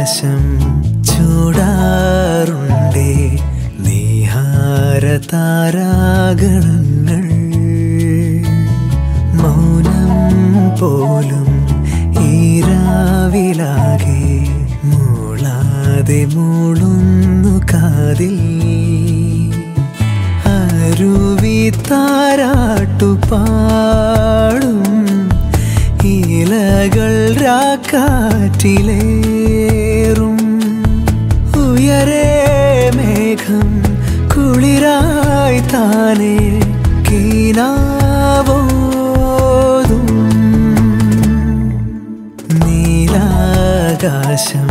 നീലാകാശം ചൂടാറുണ്ടേ നീഹാര താരാഗണങ്ങൾ മൗനം പോലും ഈരാവിലാകെ മൂളാതെ മൂളുന്നു കാതിൽ അരുവി താരാട്ടുപാടും ഇലകൾ രാക്കാറ്റിലേറും ഉയരേ മേഘം കുളിരായി താനേ കീനാവോതും നീലാകാശം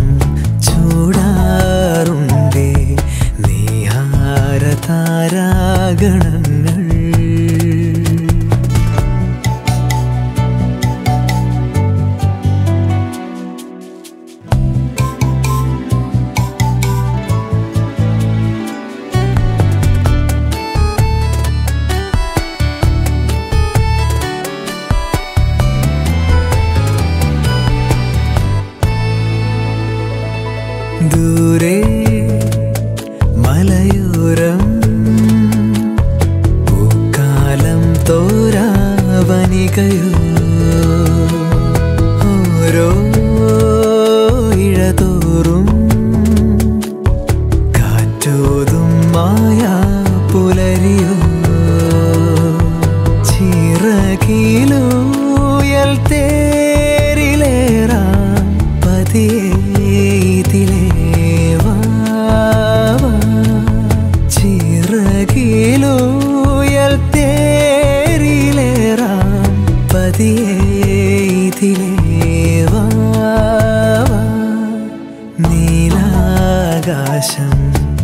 ചൂടാറുണ്ടേ നീഹാര താരാഗണങ്ങൾ ദൂരെ മലയോരം പൂക്കാലം തോരാവനികയോ ഓരോ ഇഴതോറും കാറ്റോതും മായാ പുലരിയോ ചിറകിലൂയൽ തേരിലേറാം പതിയെ ഇതിലേ വാ, വാ. ചിറകിലൂയൽ തേരിലേറാം പതിയെ ഇതിലേ വാ, വാ. നീലാകാശം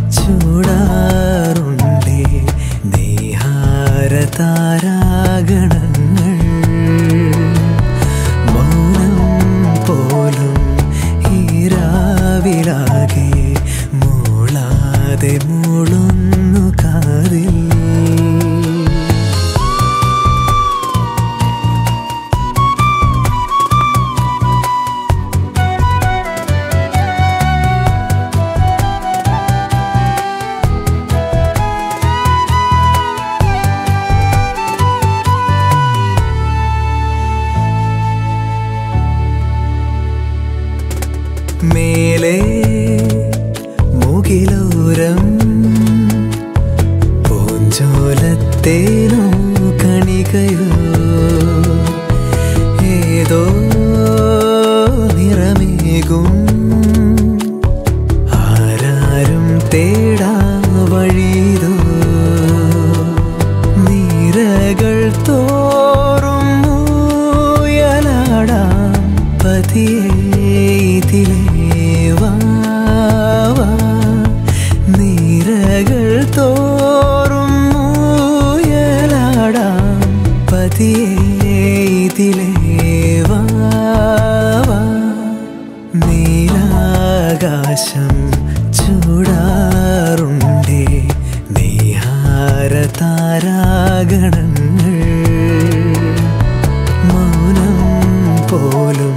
ചൂടാറുണ്ടേ നീഹാര താരാഗണങ്ങൾ മൗനം പോലും ഈരാവിലാകെ മൂളാതെ മൂളുന്നു കാതിൽ മേലെ മുകിലോരം പൂഞ്ചോലത്തേനോ കണികയോ ഏതോ നിറമേകും ആരാരും തേടാ വഴിതോ നിരകൾ തോറും ഊയലാടാം പതിയെ ഇതിലേ വാ, വാ. നിരകൾ തോറും ഊയലാടാം പതിയെ ഇതിലേ വാ, വാ. നീലാകാശം ചൂടാറുണ്ടേ നീഹാര താരാഗണങ്ങൾ മൗനം പോലും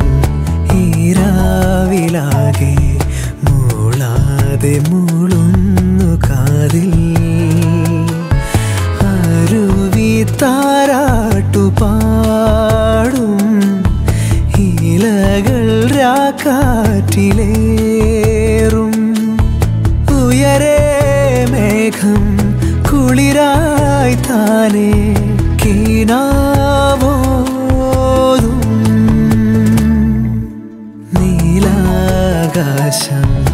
ഈരാവിലാകെ മൂളാതെ മൂളുന്നു കാതിൽ അരുവി താരാട്ടുപാടും ഇലകൾ രാക്കാറ്റിലേറും ഉയരേ മേഘം കുളിരായി താനേ കീനാവോതും നീലാകാശം